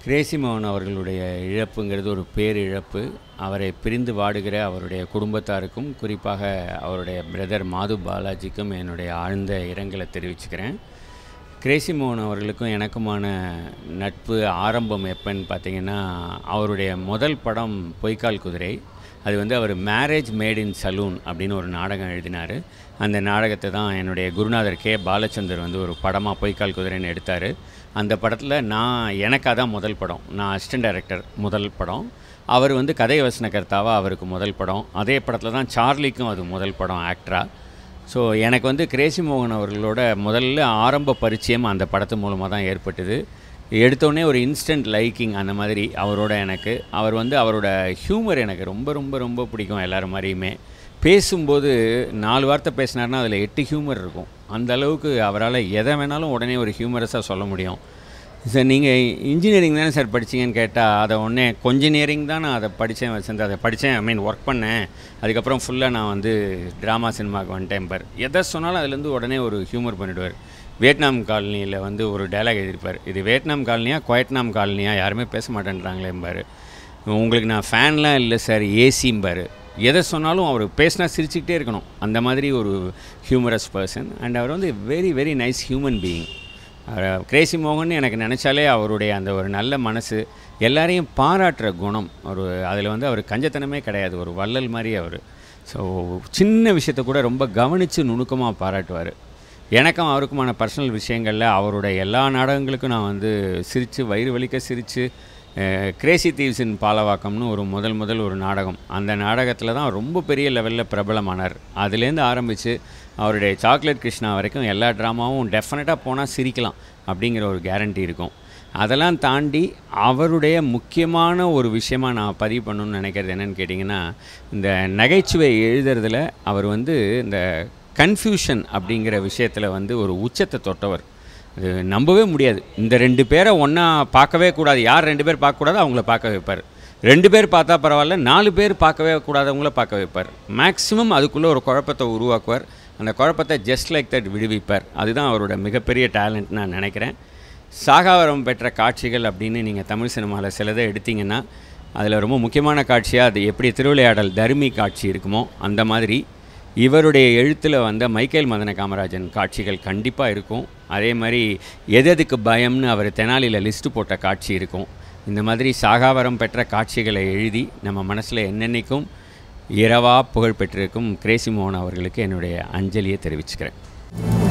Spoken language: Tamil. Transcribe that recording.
கிரேசி மோகன் அவர்களுடைய இழப்புங்கிறது ஒரு பேரிழப்பு அவரை பிரிந்து வாடுகிற அவருடைய குடும்பத்தாருக்கும் குறிப்பாக அவருடைய பிரதர் மாது பாலாஜிக்கும் என்னுடைய ஆழ்ந்த இரங்கலை தெரிவிச்சுக்கிறேன் கிரேசி மோகன் அவர்களுக்கும் எனக்குமான நட்பு ஆரம்பம் எப்போன்னு பார்த்தீங்கன்னா அவருடைய முதல் படம் பொய்க்கால் குதிரை அது வந்து அவர் மேரேஜ் மேட் இன் சலூன் அப்படின்னு ஒரு நாடகம் எழுதினார் அந்த நாடகத்தை தான் என்னுடைய குருநாதர் கே பாலச்சந்தர் வந்து ஒரு படமாக பொய்க்கால் குதிரைன்னு எடுத்தார் அந்த படத்தில் நான் எனக்கு அதான் முதல் படம் நான் அசிஸ்டன்ட் டைரக்டர் முதல் படம் அவர் வந்து கதை வசனகர்த்தாவாக அவருக்கு முதல் படம் அதே படத்தில் தான் சார்லிக்கும் அது முதல் படம் ஆக்டராக ஸோ எனக்கு வந்து கிரேசி மோகன் அவர்களோட முதல்ல ஆரம்ப பரிச்சயம் அந்த படத்து மூலமாக தான் ஏற்பட்டது எடுத்தோடனே ஒரு இன்ஸ்டன்ட் லைக்கிங் அந்த மாதிரி அவரோட எனக்கு அவர் வந்து அவரோட ஹியூமர் எனக்கு ரொம்ப ரொம்ப ரொம்ப பிடிக்கும் எல்லாரும் மாதிரியுமே பேசும்போது நாலு வார்த்தை பேசினார்னா அதில் எட்டு ஹியூமர் இருக்கும் அந்த அளவுக்கு அவரால் எதை வேணாலும் உடனே ஒரு ஹியூமரஸாக சொல்ல முடியும் சார் நீங்கள் இன்ஜினியரிங் தானே சார் படிச்சீங்கன்னு கேட்டால் அதை உடனே கொஞ்சினியரிங் தான் நான் அதை படித்தேன் வச்சிருந்தேன் அதை படித்தேன் ஐ மீன் ஒர்க் பண்ணேன் அதுக்கப்புறம் ஃபுல்லாக நான் வந்து ட்ராமா சினிமாவுக்கு வந்துட்டேன் பார் எதை சொன்னாலும் அதுலேருந்து உடனே ஒரு ஹியூமர் பண்ணிவிடுவார் வியட்நாம் காலனியில் வந்து ஒரு டைலாக் எழுதியிருப்பார் இது வியட்நாம் காலனியா குவைட்நாம் காலனியா யாருமே பேச மாட்டேன்றாங்களேம்பார் உங்களுக்கு நான் ஃபேன்லாம் இல்லை சார் ஏசிம்பார் எதை சொன்னாலும் அவர் பேசினா சிரிச்சுக்கிட்டே இருக்கணும் அந்த மாதிரி ஒரு ஹியூமரஸ் பர்சன் அண்ட் அவர் வந்து very very nice human being Crazy மோகன் எனக்கு நினச்சாலே அவருடைய அந்த ஒரு நல்ல மனசு எல்லாரையும் பாராட்டுற குணம் ஒரு அதில் வந்து அவர் கஞ்சத்தனமே கிடையாது ஒரு வள்ளல் மாதிரி அவர் ஸோ சின்ன விஷயத்தை கூட ரொம்ப கவனித்து நுணுக்கமாக பாராட்டுவார் எனக்கும் அவருக்குமான பர்சனல் விஷயங்களில் அவருடைய எல்லா நாடகங்களுக்கும் நான் வந்து சிரித்து வயிறு வலிக்க சிரித்து கிரேசி தீவ்ஸின் பாலவாக்கம்னு ஒரு முதல் முதல் ஒரு நாடகம் அந்த நாடகத்தில் தான் ரொம்ப பெரிய லெவலில் பிரபலமானார் அதுலேருந்து ஆரம்பித்து அவருடைய சாக்லேட் கிருஷ்ணா வரைக்கும் எல்லா ட்ராமாவும் டெஃபினட்டாக போனால் சிரிக்கலாம் அப்படிங்கிற ஒரு கேரண்டி இருக்கும் அதெல்லாம் தாண்டி அவருடைய முக்கியமான ஒரு விஷயமாக நான் பதிவு பண்ணணும்னு நினைக்கிறது என்னென்னு கேட்டிங்கன்னா இந்த நகைச்சுவை எழுதுறதுல அவர் வந்து இந்த கன்ஃபியூஷன் அப்படிங்கிற விஷயத்தில் வந்து ஒரு உச்சத்தை தொட்டவர் அது நம்பவே முடியாது இந்த ரெண்டு பேரை ஒன்றா பார்க்கவே கூடாது யார் ரெண்டு பேர் பார்க்கக்கூடாதோ அவங்கள பார்க்க வைப்பார் ரெண்டு பேர் பார்த்தா பரவாயில்ல நாலு பேர் பார்க்கவே கூடாதவங்கள பார்க்க வைப்பார் மேக்ஸிமம் அதுக்குள்ளே ஒரு குழப்பத்தை உருவாக்குவார் அந்த குழப்பத்தை ஜஸ்ட் லைக் தட் விடுவிப்பார் அதுதான் அவரோட மிகப்பெரிய டேலண்ட் நான் நினைக்கிறேன் சாகாவரம் பெற்ற காட்சிகள் அப்படின்னு நீங்கள் தமிழ் சினிமாவில் சிலதை எடுத்தீங்கன்னா அதில் ரொம்ப முக்கியமான காட்சியாக அது எப்படி திருவிளையாடல் தர்மி காட்சி இருக்குமோ அந்த மாதிரி இவருடைய எழுத்தில் வந்த மைக்கேல் மதன காமராஜன் காட்சிகள் கண்டிப்பாக இருக்கும் அதே மாதிரி எதெதுக்கு பயம்னு அவர் தெனாலியில் லிஸ்ட்டு போட்ட காட்சி இருக்கும் இந்த மாதிரி சாகாவரம் பெற்ற காட்சிகளை எழுதி நம்ம மனசில் என்னென்னைக்கும் இரவா புகழ் பெற்றிருக்கும் கிரேசி மோகன் அவர்களுக்கு என்னுடைய அஞ்சலியை தெரிவிச்சுக்கிறேன்